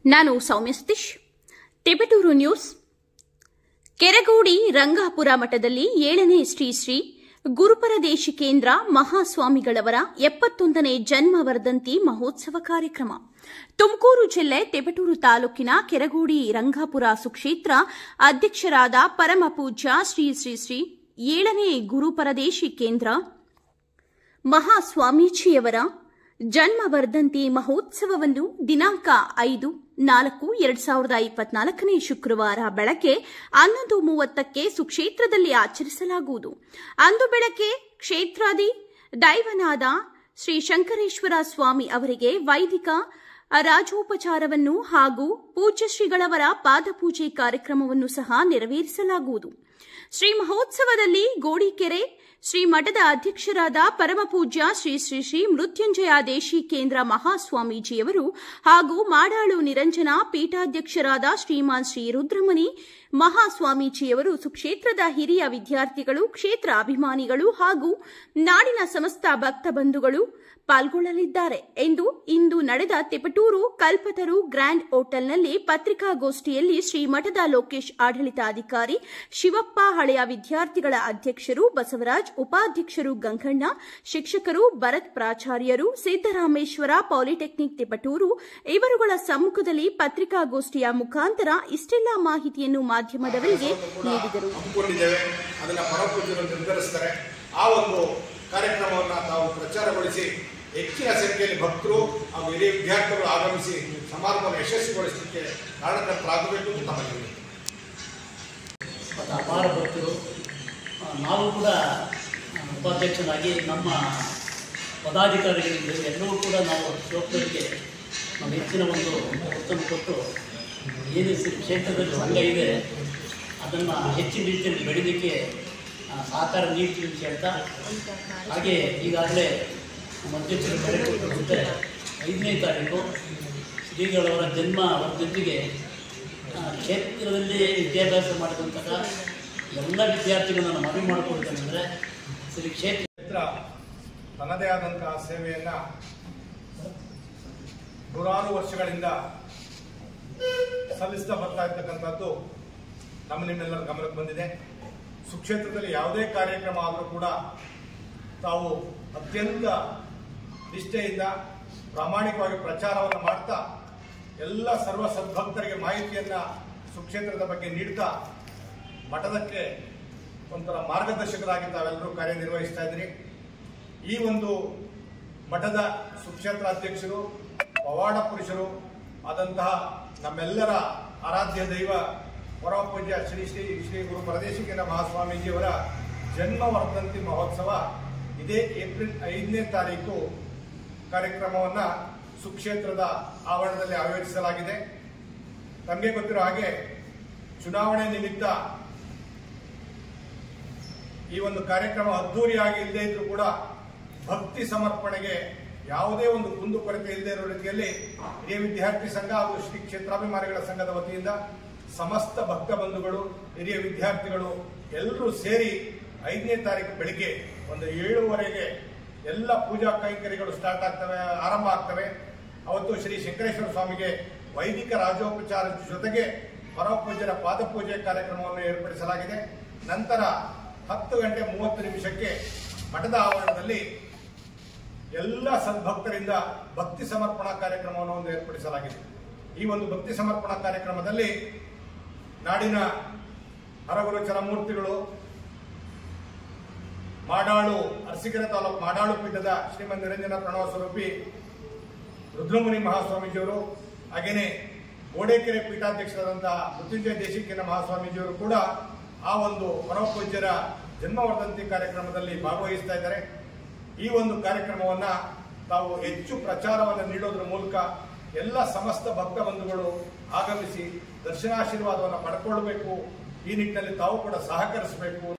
ನಾನು ಸೌಮ್ಯ ಸತೀಶ್ ತಿಪಟೂರು ನ್ಯೂಸ್ ಕೆರಗೋಡಿ ರಂಗಾಪುರ ಮಠದಲ್ಲಿ ಏಳನೇ ಶ್ರೀ ಶ್ರೀ ಗುರುಪರದೇಶಿಕೇಂದ್ರ ಮಹಾಸ್ವಾಮಿಗಳವರ ಎಪ್ಪತ್ತೊಂದನೇ ಜನ್ಮ ವರ್ಧಂತಿ ಮಹೋತ್ಸವ ಕಾರ್ಯಕ್ರಮ ತುಮಕೂರು ಜಿಲ್ಲೆ ತಿಪಟೂರು ತಾಲೂಕಿನ ಕೆರಗೋಡಿ ರಂಗಾಪುರ ಸುಕ್ಷೇತ್ರ ಅಧ್ಯಕ್ಷರಾದ ಪರಮಪೂಜ್ಯ ಶ್ರೀ ಶ್ರೀ ಶ್ರೀ ಏಳನೇ ಗುರುಪರದೇಶಿ ಕೇಂದ್ರ ಮಹಾಸ್ವಾಮೀಜಿಯವರ ಜನ್ಮ ವರ್ಧಂತಿ ಮಹೋತ್ಸವವನ್ನು ದಿನಾಂಕ ಐದು ನಾಲ್ಕು ಎರಡ್ ಸಾವಿರದ ಇಪ್ಪತ್ನಾಲ್ಕನೇ ಶುಕ್ರವಾರ ಬೆಳಗ್ಗೆ ಹನ್ನೊಂದು ಮೂವತ್ತಕ್ಕೆ ಸುಕ್ಷೇತ್ರದಲ್ಲಿ ಆಚರಿಸಲಾಗುವುದು ಅಂದು ಬೆಳಗ್ಗೆ ಕ್ಷೇತ್ರಾದಿ ದೈವನಾದ ಶ್ರೀ ಶಂಕರೇಶ್ವರ ಸ್ವಾಮಿ ಅವರಿಗೆ ವೈದಿಕ ರಾಜೋಪಚಾರವನ್ನು ಹಾಗೂ ಪೂಜ್ಯ ಶ್ರೀಗಳವರ ಪಾದಪೂಜೆ ಕಾರ್ಯಕ್ರಮವನ್ನು ಸಹ ನೆರವೇರಿಸಲಾಗುವುದು ಶ್ರೀ ಮಹೋತ್ಸವದಲ್ಲಿ ಗೋಡಿಕೆರೆ ಶ್ರೀ ಮಠದ ಅಧ್ಯಕ್ಷರಾದ ಪರಮಪೂಜ್ಯ ಶ್ರೀ ಶ್ರೀ ಶ್ರೀ ಮೃತ್ಯುಂಜಯ ದೇಶಿ ಕೇಂದ್ರ ಮಹಾಸ್ವಾಮೀಜಿಯವರು ಹಾಗೂ ಮಾಡಾಳು ನಿರಂಜನ ಪೀಠಾಧ್ಯಕ್ಷರಾದ ಶ್ರೀಮಾನ್ ಶ್ರೀ ರುದ್ರಮುನಿ ಮಹಾಸ್ವಾಮೀಜಿಯವರು ಸುಕ್ಷೇತ್ರದ ಹಿರಿಯ ವಿದ್ಯಾರ್ಥಿಗಳು ಕ್ಷೇತ್ರ ಅಭಿಮಾನಿಗಳು ಹಾಗೂ ನಾಡಿನ ಸಮಸ್ತ ಭಕ್ತ ಬಂಧುಗಳು ಪಾಲ್ಗೊಳ್ಳಲಿದ್ದಾರೆ ಎಂದು ಇಂದು ನಡೆದ ತಿಪಟೂರು ಕಲ್ಪತರು ಗ್ರ್ಯಾಂಡ್ ಹೋಟೆಲ್ನಲ್ಲಿ ಪತ್ರಿಕಾಗೋಷ್ಠಿಯಲ್ಲಿ ಶ್ರೀಮಠದ ಲೋಕೇಶ್ ಆಡಳಿತಾಧಿಕಾರಿ ಶಿವಪ್ಪ ಹಳೆಯ ವಿದ್ಯಾರ್ಥಿಗಳ ಅಧ್ಯಕ್ಷರು ಬಸವರಾಜ್ ಉಪಾಧ್ಯಕ್ಷರು ಗಂಗಣ್ಣ ಶಿಕ್ಷಕರು ಭರತ್ ಪ್ರಾಚಾರ್ಯರು ಸಿದ್ದರಾಮೇಶ್ವರ ಪಾಲಿಟೆಕ್ನಿಕ್ ತಿಪಟೂರು ಇವರುಗಳ ಸಮ್ಮುಖದಲ್ಲಿ ಪತ್ರಿಕಾಗೋಷ್ಠಿಯ ಮುಖಾಂತರ ಇಷ್ಟೆಲ್ಲ ಮಾಹಿತಿಯನ್ನು ಮಾಧ್ಯಮದವರಿಗೆ ನೀಡಿದರು ಹಮ್ಮಿಕೊಂಡಿದ್ದೇವೆ ಅದನ್ನ ಪರಪೂಜ್ಯರು ನಿರ್ಧರಿಸ್ತಾರೆ ಆ ಒಂದು ಕಾರ್ಯಕ್ರಮವನ್ನು ತಾವು ಪ್ರಚಾರಗೊಳಿಸಿ ಹೆಚ್ಚಿನ ಸಂಖ್ಯೆಯಲ್ಲಿ ಭಕ್ತರು ಹಾಗೂ ಹಿರಿಯ ವಿದ್ಯಾರ್ಥಿಗಳು ಆಗಮಿಸಿ ಸಮಾರಂಭವನ್ನು ಯಶಸ್ವಿಗೊಳಿಸಲಿಕ್ಕೆ ಕಾರಣಕರ್ತರಾಗಬೇಕು ಅಂತ ತಮ್ಮಲ್ಲಿ ವಿನಂತಿ. ಮತ್ತು ಅಪಾರ ಭಕ್ತರು ಆ, ನಾವು ಕೂಡ ಆ, ಉಪಾಧ್ಯಕ್ಷರಾಗಿ ನಮ್ಮ ಪದಾಧಿಕಾರಿಗಳಿಂದ ಎಲ್ಲರೂ ಕೂಡ ನಾವು ಶಿವಪ್ಪರಿಗೆ ನಾವು ಹೆಚ್ಚಿನ ಒಂದು ಒತ್ತನ್ನು ಕೊಟ್ಟು ಏನು ಸಿ- ಕ್ಷೇತ್ರದಲ್ಲಿ ಸಂಘ ಇದೆ ಅದನ್ನು ಹೆಚ್ಚಿನ ರೀತಿಯಲ್ಲಿ ಬೆಳೀಲಿಕ್ಕೆ ಆ, ಸಹಕಾರ ನೀಡ್ತೀವಿ ಅಂತ ಹೇಳ್ತಾ ಹಾಗೆ ಈಗಾಗಲೇ ನಮ್ಮ ಅಧ್ಯಕ್ಷರು ಕರೆ ಕೊಟ್ಟಿರುವಂತೆ ಐದನೇ ತಾರೀಕು ಶ್ರೀಗಳವರ ಜನ್ಮ ವರ್ಧಂತಿಗೆ ಆ, ಕ್ಷೇತ್ರದಲ್ಲಿ ವಿದ್ಯಾಭ್ಯಾಸ ಮಾಡಿದಂತಹ ಎಲ್ಲ ವಿದ್ಯಾರ್ಥಿಗಳನ್ನು ಮನವಿ ಮಾಡಿಕೊಳ್ತೇನೆಂದರೆ ಶ್ರೀ ಕ್ಷೇತ್ರ ಕ್ಷೇತ್ರ ತನ್ನದೇ ಆದಂತಹ ಸೇವೆಯನ್ನ ನೂರಾರು ವರ್ಷಗಳಿಂದ ಸಲ್ಲಿಸ್ತಾ ಬರ್ತಾ ಇರ್ತಕ್ಕಂಥದ್ದು ನಮ್ಮ ನಿಮ್ಮೆಲ್ಲರ ಗಮನಕ್ಕೆ ಬಂದಿದೆ ಸುಕ್ಷೇತ್ರದಲ್ಲಿ ಯಾವುದೇ ಕಾರ್ಯಕ್ರಮ ಆದರೂ ಕೂಡ ತಾವು ಅತ್ಯಂತ ನಿಷ್ಠೆಯಿಂದ ಪ್ರಾಮಾಣಿಕವಾಗಿ ಪ್ರಚಾರವನ್ನು ಮಾಡ್ತಾ ಎಲ್ಲ ಸರ್ವ ಸದ್ಭಕ್ತರಿಗೆ ಮಾಹಿತಿಯನ್ನ ಸುಕ್ಷೇತ್ರದ ಬಗ್ಗೆ ನೀಡ್ತಾ ಮಠದಕ್ಕೆ ಒಂಥರ ಮಾರ್ಗದರ್ಶಕರಾಗಿ ತಾವೆಲ್ಲರೂ ಕಾರ್ಯನಿರ್ವಹಿಸ್ತಾ ಇದ್ದೀರಿ ಈ ಒಂದು ಮಠದ ಸುಕ್ಷೇತ್ರ ಅಧ್ಯಕ್ಷರು ಪವಾಡ ಪುರುಷರು ಆದಂತಹ ನಮ್ಮೆಲ್ಲರ ಆರಾಧ್ಯ ದೈವ ಪರಮಪೂಜ್ಯ ಶ್ರೀ ಶ್ರೀ ಶ್ರೀ ಗುರು ಪರದೇಶಿಕೇಂದ್ರ ಮಹಾಸ್ವಾಮೀಜಿಯವರ ಜನ್ಮ ವರ್ಧಂತಿ ಮಹೋತ್ಸವ ಇದೇ ಏಪ್ರಿಲ್ ಐದನೇ ತಾರೀಕು ಕಾರ್ಯಕ್ರಮವನ್ನ ಸುಕ್ಷೇತ್ರದ ಆವರಣದಲ್ಲಿ ಆಯೋಜಿಸಲಾಗಿದೆ ತಮಗೆ ಗೊತ್ತಿರೋ ಹಾಗೆ ಚುನಾವಣೆ ನಿಮಿತ್ತ ಈ ಒಂದು ಕಾರ್ಯಕ್ರಮ ಅದ್ದೂರಿಯಾಗಿ ಇಲ್ಲದೆ ಇದ್ರೂ ಕೂಡ ಭಕ್ತಿ ಸಮರ್ಪಣೆಗೆ ಯಾವುದೇ ಒಂದು ಕುಂದುಕೊರತೆ ಇಲ್ಲದೆ ಇರೋ ರೀತಿಯಲ್ಲಿ ಹಿರಿಯ ವಿದ್ಯಾರ್ಥಿ ಸಂಘ ಹಾಗೂ ಶ್ರೀ ಕ್ಷೇತ್ರಾಭಿಮಾನಿಗಳ ಸಂಘದ ವತಿಯಿಂದ ಸಮಸ್ತ ಭಕ್ತ ಬಂಧುಗಳು ಹಿರಿಯ ವಿದ್ಯಾರ್ಥಿಗಳು ಎಲ್ಲರೂ ಸೇರಿ ಐದನೇ ತಾರೀಕು ಬೆಳಿಗ್ಗೆ ಒಂದು ಏಳುವರೆಗೆ ಎಲ್ಲ ಪೂಜಾ ಕೈಂಕರ್ಯಗಳು ಸ್ಟಾರ್ಟ್ ಆಗ್ತವೆ ಆರಂಭ ಆಗ್ತವೆ ಅವತ್ತು ಶ್ರೀ ಶಂಕರೇಶ್ವರ ಸ್ವಾಮಿಗೆ ವೈದಿಕ ರಾಜೋಪಚಾರದ ಜೊತೆಗೆ ಪರಮಪೂಜ್ಯರ ಪಾದಪೂಜೆ ಕಾರ್ಯಕ್ರಮವನ್ನು ಏರ್ಪಡಿಸಲಾಗಿದೆ ನಂತರ ಹತ್ತು ಗಂಟೆ ಮೂವತ್ತು ನಿಮಿಷಕ್ಕೆ ಮಠದ ಆವರಣದಲ್ಲಿ ಎಲ್ಲ ಸದ್ಭಕ್ತರಿಂದ ಭಕ್ತಿ ಸಮರ್ಪಣಾ ಕಾರ್ಯಕ್ರಮವನ್ನು ಒಂದು ಏರ್ಪಡಿಸಲಾಗಿದೆ ಈ ಒಂದು ಭಕ್ತಿ ಸಮರ್ಪಣಾ ಕಾರ್ಯಕ್ರಮದಲ್ಲಿ ನಾಡಿನ ಹರಗುರು ಚರಮೂರ್ತಿಗಳು ಮಾಡಾಳು ಅರಸೀಕೆರೆ ತಾಲೂಕು ಮಾಡಾಳು ಪೀಠದ ಶ್ರೀಮಂತ ನಿರಂಜನ ಪ್ರಣವ ಸ್ವರೂಪಿ ರುದ್ರಮುನಿ ಮಹಾಸ್ವಾಮೀಜಿಯವರು ಹಾಗೇನೆ ಗೋಡೇಕೆರೆ ಪೀಠಾಧ್ಯಕ್ಷರಾದಂತಹ ಮೃತ್ಯುಂಜಯ ದೇಶಿಕೇನ ಮಹಾಸ್ವಾಮೀಜಿಯವರು ಕೂಡ ಆ ಒಂದು ಪರಮಪೂಜ್ಯರ ಜನ್ಮವರ್ಧಂತಿ ಕಾರ್ಯಕ್ರಮದಲ್ಲಿ ಭಾಗವಹಿಸ್ತಾ ಇದ್ದಾರೆ ಈ ಒಂದು ಕಾರ್ಯಕ್ರಮವನ್ನ ತಾವು ಹೆಚ್ಚು ಪ್ರಚಾರವನ್ನು ನೀಡೋದ್ರ ಮೂಲಕ ಎಲ್ಲ ಸಮಸ್ತ ಭಕ್ತ ಬಂಧುಗಳು ಆಗಮಿಸಿ ದರ್ಶನಾಶೀರ್ವಾದವನ್ನು ಪಡ್ಕೊಳ್ಬೇಕು ಈ ನಿಟ್ಟಿನಲ್ಲಿ ತಾವು ಕೂಡ ಸಹಕರಿಸಬೇಕು